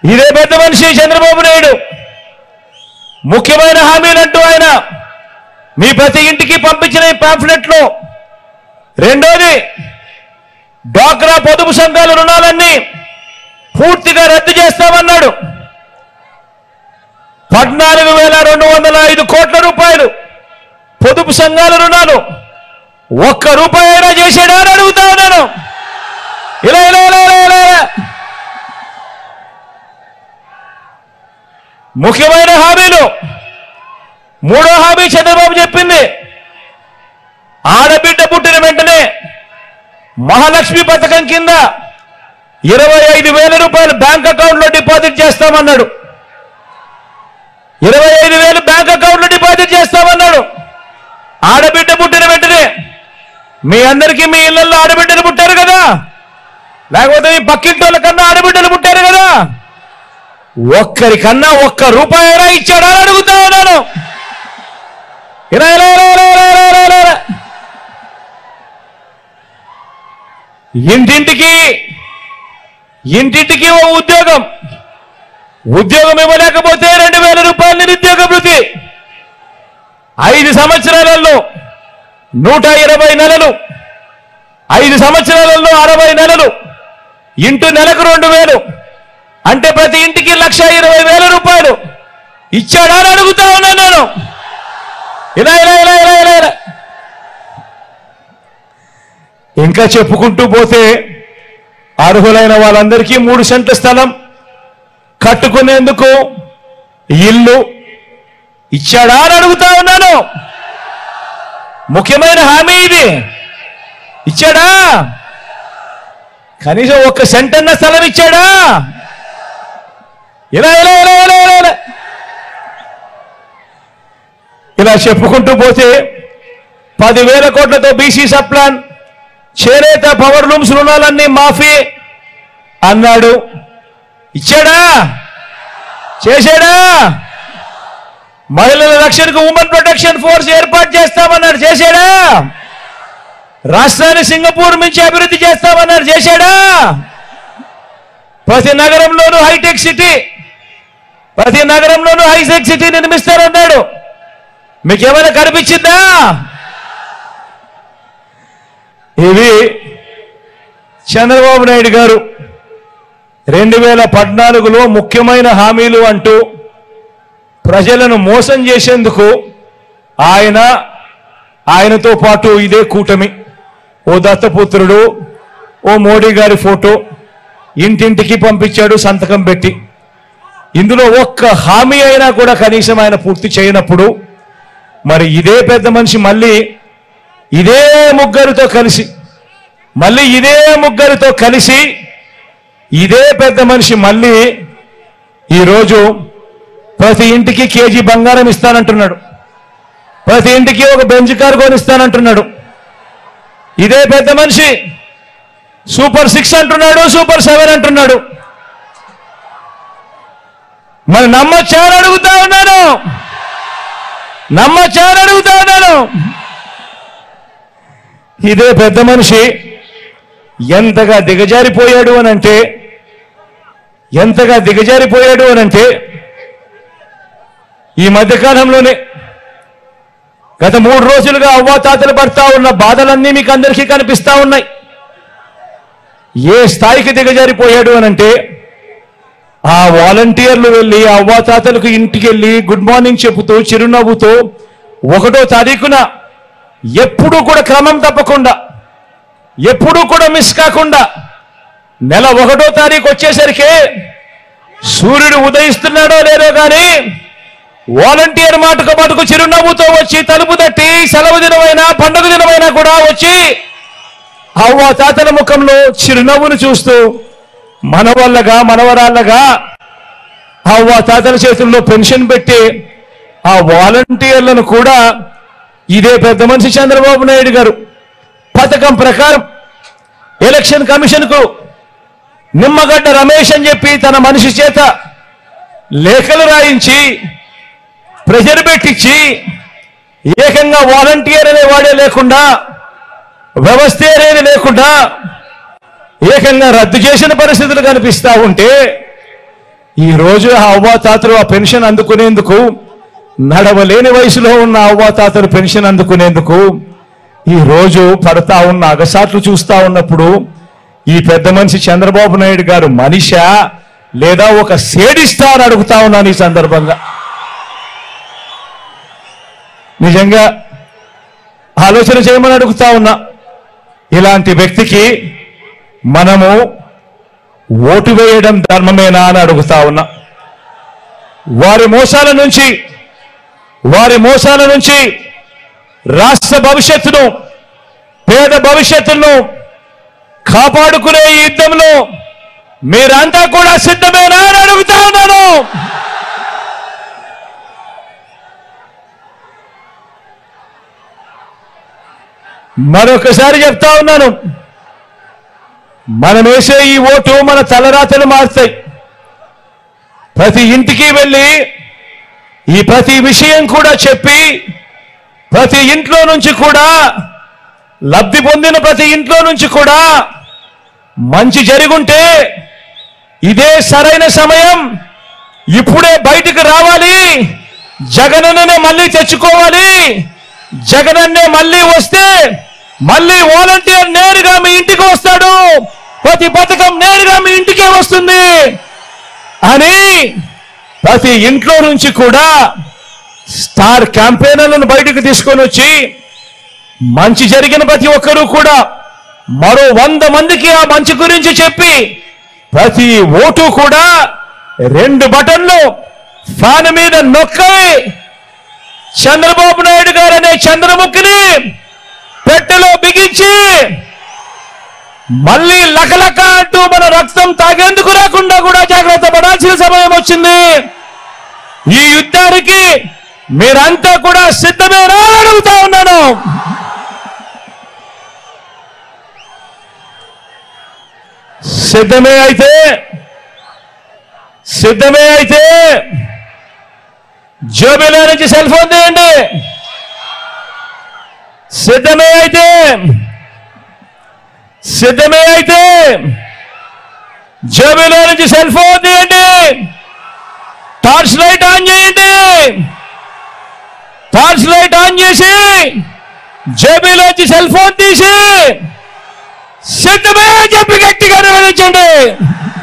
ఇదే పెద్ద మనిషి చంద్రబాబు నాయుడు ముఖ్యమైన హామీలంటూ ఆయన మీ ప్రతి ఇంటికి పంపించిన ఈ పాంఫ్లెట్లో రెండోది డ్వాక్రా పొదుపు సంఘాల రుణాలన్నీ పూర్తిగా రద్దు చేస్తామన్నాడు పద్నాలుగు వేల రెండు వందల ఐదు కోట్ల రూపాయలు పొదుపు సంఘాల రుణాలు ఒక్క రూపాయి అయినా చేసాడా అని అడుగుతా ఉన్నాను ఇలా ఇలా ఇలా ఇలా ఇలా ఇలా. ముఖ్యమైన హామీలు మూడో హామీ చంద్రబాబు చెప్పింది ఆడబిడ్డ పుట్టిన వెంటనే మహాలక్ష్మి పథకం కింద ఇరవై ఐదు వేల రూపాయలు బ్యాంక్ అకౌంట్ లో డిపాజిట్ చేస్తామన్నాడు ఇరవై ఐదు వేలు బ్యాంక్ అకౌంట్ లో డిపాజిట్ చేస్తామన్నాడు ఆడబిడ్డ పుట్టిన వెంటనే మీ అందరికీ మీ ఇళ్లలో ఆడబిడ్డలు పుట్టారు కదా లేకపోతే మీ పక్కింటోళ్ళ కన్నా ఆడబిడ్డలు పుట్టారు కదా ఒక్కరికన్నా ఒక్క రూపాయి అయినా ఇచ్చాడా అని అడుగుతా ఉన్నాను ఇలా ఇలా ఇలా ఇలా ఇలా ఇలా ఇలా ఇలా ఇలా. ఇంటింటికి ఇంటింటికి ఓ ఉద్యోగం ఉద్యోగం ఇవ్వలేకపోతే రెండు వేల రూపాయల నిరుద్యోగ వృత్తి ఐదు సంవత్సరాలలో నూట ఇరవై నెలలు ఐదు సంవత్సరాలలో అరవై నెలలు ఇంటూ నెలకు రెండు వేలు అంటే ప్రతి ఇంటికి లక్ష ఇరవై వేల రూపాయలు ఇచ్చాడా అని అడుగుతా ఉన్నాను నేను ఇలా ఇలా ఇలా ఇలా ఇలా ఇలా ఇంకా చెప్పుకుంటూ పోతే అర్హులైన వాళ్ళందరికీ మూడు సెంట్ల స్థలం కట్టుకునేందుకు ఇల్లు ఇచ్చాడా అని అడుగుతా ఉన్నాను ముఖ్యమైన హామీ ఇది ఇచ్చాడా కనీసం ఒక్క సెంట్ అన్న స్థలం ఇచ్చాడా ఇలా ఇలా ఇలా ఇలా ఇలా ఇలా ఇలా చెప్పుకుంటూ పోతే పదివేల కోట్లతో బీసీ సప్లాన్ చేనేత పవర్ లూమ్స్ రుణాలన్నీ మాఫీ అన్నాడు ఇచ్చాడా చేశాడా మహిళల రక్షణకు ఉమెన్ ప్రొటెక్షన్ ఫోర్స్ ఏర్పాటు చేస్తామన్నాడు చేశాడా రాష్ట్రాన్ని సింగపూర్ నుంచి అభివృద్ధి చేస్తామన్నాడు చేశాడా ప్రతి నగరంలోనూ హైటెక్ సిటీ ప్రతి నగరంలోనూ హైటెక్ సిటీ నిర్మిస్తారన్నాడు మీకేమైనా కనిపించిందా ఇవి చంద్రబాబు నాయుడు గారు రెండు వేల పద్నాలుగులో ముఖ్యమైన హామీలు అంటూ ప్రజలను మోసం చేసేందుకు ఆయన ఆయనతో పాటు ఇదే కూటమి ఓ దత్తపుత్రుడు ఓ మోడీ గారి ఫోటో ఇంటింటికి పంపించాడు సంతకం పెట్టి ఇందులో ఒక్క హామీ అయినా కూడా కనీసం ఆయన పూర్తి చేయనప్పుడు మరి ఇదే పెద్ద మనిషి మళ్ళీ ఇదే ముగ్గురితో కలిసి మళ్ళీ ఇదే ముగ్గురితో కలిసి ఇదే పెద్ద మనిషి మళ్ళీ ఈరోజు ప్రతి ఇంటికి కేజీ బంగారం ఇస్తానంటున్నాడు ప్రతి ఇంటికి ఒక బెంచ్ కారు కొనిస్తానంటున్నాడు ఇదే పెద్ద మనిషి సూపర్ సిక్స్ అంటున్నాడు సూపర్ సెవెన్ అంటున్నాడు మరి నమ్మొచ్చా అని అడుగుతా ఉన్నాను నమ్మొచ్చా అని అడుగుతా ఉన్నాను ఇదే పెద్ద మనిషి ఎంతగా దిగజారిపోయాడు అని అంటే ఎంతగా దిగజారిపోయాడు అని అంటే ఈ మధ్యకాలంలోనే గత మూడు రోజులుగా అవ్వాతాతలు పడతా ఉన్న బాధలన్నీ మీకు అందరికీ కనిపిస్తా ఉన్నాయి ఏ స్థాయికి దిగజారిపోయాడు అని అంటే ఆ వాలంటీర్లు వెళ్ళి ఆ అవ్వాతాతలకు ఇంటికి వెళ్ళి గుడ్ మార్నింగ్ చెబుతూ చిరునవ్వుతో ఒకటో తారీఖున ఎప్పుడూ కూడా క్రమం తప్పకుండా ఎప్పుడూ కూడా మిస్ కాకుండా నెల ఒకటో తారీఖు వచ్చేసరికి సూర్యుడు ఉదయిస్తున్నాడో లేదో కానీ వాలంటీర్ మాటకు మటుకు చిరునవ్వుతో వచ్చి తలుపు తట్టి సెలవు దినమైనా పండుగ దినమైనా కూడా వచ్చి అవ్వ తాతల ముఖంలో చిరునవ్వును చూస్తూ మనవల్లగా మనవరాళ్ళగా అవ్వ తాతల చేతుల్లో పెన్షన్ పెట్టి ఆ వాలంటీర్లను కూడా ఇదే పెద్ద మనిషి చంద్రబాబు నాయుడు గారు పథకం ప్రకారం ఎలక్షన్ కమిషన్కు నిమ్మగడ్డ రమేష్ అని చెప్పి తన మనిషి చేత లేఖలు రాయించి ప్రెజర్ పెట్టించి ఏకంగా వాలంటీర్ అనే వాడే లేకుండా వ్యవస్థ అనేది లేకుండా ఏకంగా రద్దు చేసిన పరిస్థితులు కనిపిస్తా ఉంటే ఈ రోజు ఆ అవ్వాతాతలు ఆ పెన్షన్ అందుకునేందుకు నడవలేని వయసులో ఉన్న అవ్వాతాతలు పెన్షన్ అందుకునేందుకు ఈ రోజు పడతా ఉన్న అగసాట్లు చూస్తా ఉన్నప్పుడు ఈ పెద్ద మనిషి చంద్రబాబు నాయుడు గారు మనిషా లేదా ఒక సేడిస్తా అని అడుగుతా ఉన్నాను ఈ సందర్భంగా నిజంగా ఆలోచన చేయమని అడుగుతా ఉన్నా ఇలాంటి వ్యక్తికి మనము ఓటు వేయడం ధర్మమేనా అని అడుగుతా ఉన్నా వారి మోసాల నుంచి వారి మోసాల నుంచి రాష్ట్ర భవిష్యత్తును పేద భవిష్యత్తును కాపాడుకునే ఈ యుద్ధంలో మీరంతా కూడా సిద్ధమేనా అని అడుగుతా ఉన్నాను మరొకసారి చెప్తా ఉన్నాను మనం వేసే ఈ ఓటు మన తలరాతలు మారుతాయి ప్రతి ఇంటికి వెళ్ళి ఈ ప్రతి విషయం కూడా చెప్పి ప్రతి ఇంట్లో నుంచి కూడా లబ్ధి పొందిన ప్రతి ఇంట్లో నుంచి కూడా మంచి జరుగుంటే ఇదే సరైన సమయం ఇప్పుడే బయటకు రావాలి జగనన్నే మళ్ళీ తెచ్చుకోవాలి జగనన్నే మళ్ళీ వస్తే మళ్ళీ వాలంటీర్ నేరుగా మీ ఇంటికి వస్తాడు ప్రతి పథకం నేరుగా మీ ఇంటికే వస్తుంది అని ప్రతి ఇంట్లో నుంచి కూడా స్టార్ క్యాంపెయినర్లను బయటకు తీసుకొని వచ్చి మంచి జరిగిన ప్రతి ఒక్కరూ కూడా మరో వంద మందికి ఆ మంచి గురించి చెప్పి ప్రతి ఓటు కూడా రెండు బటన్లు ఫ్యాన్ మీద నొక్కి చంద్రబాబు నాయుడు గారు అనే చంద్రముఖిని పెట్టెలో బిగించి మళ్ళీ లకలక అంటూ మన రక్తం తాగేందుకు రాకుండా కూడా జాగ్రత్త పడాల్సిన సమయం వచ్చింది ఈ యుద్ధానికి మీరంతా కూడా సిద్ధమేనా అని అడుగుతా ఉన్నాను సిద్ధమే అయితే సిద్ధమే అయితే జోబిలో నుంచి సెల్ ఫోన్ తీయండి సిద్ధమే అయితే సిద్ధమే అయితే జోబిలో నుంచి సెల్ ఫోన్ తీయండి టార్చ్ లైట్ ఆన్ చేయండి టార్చ్ లైట్ ఆన్ చేసి జేబీలోంచి సెల్ ఫోన్ తీసి సిద్ధమే అని చెప్పి గట్టిగా నిర్వహించండి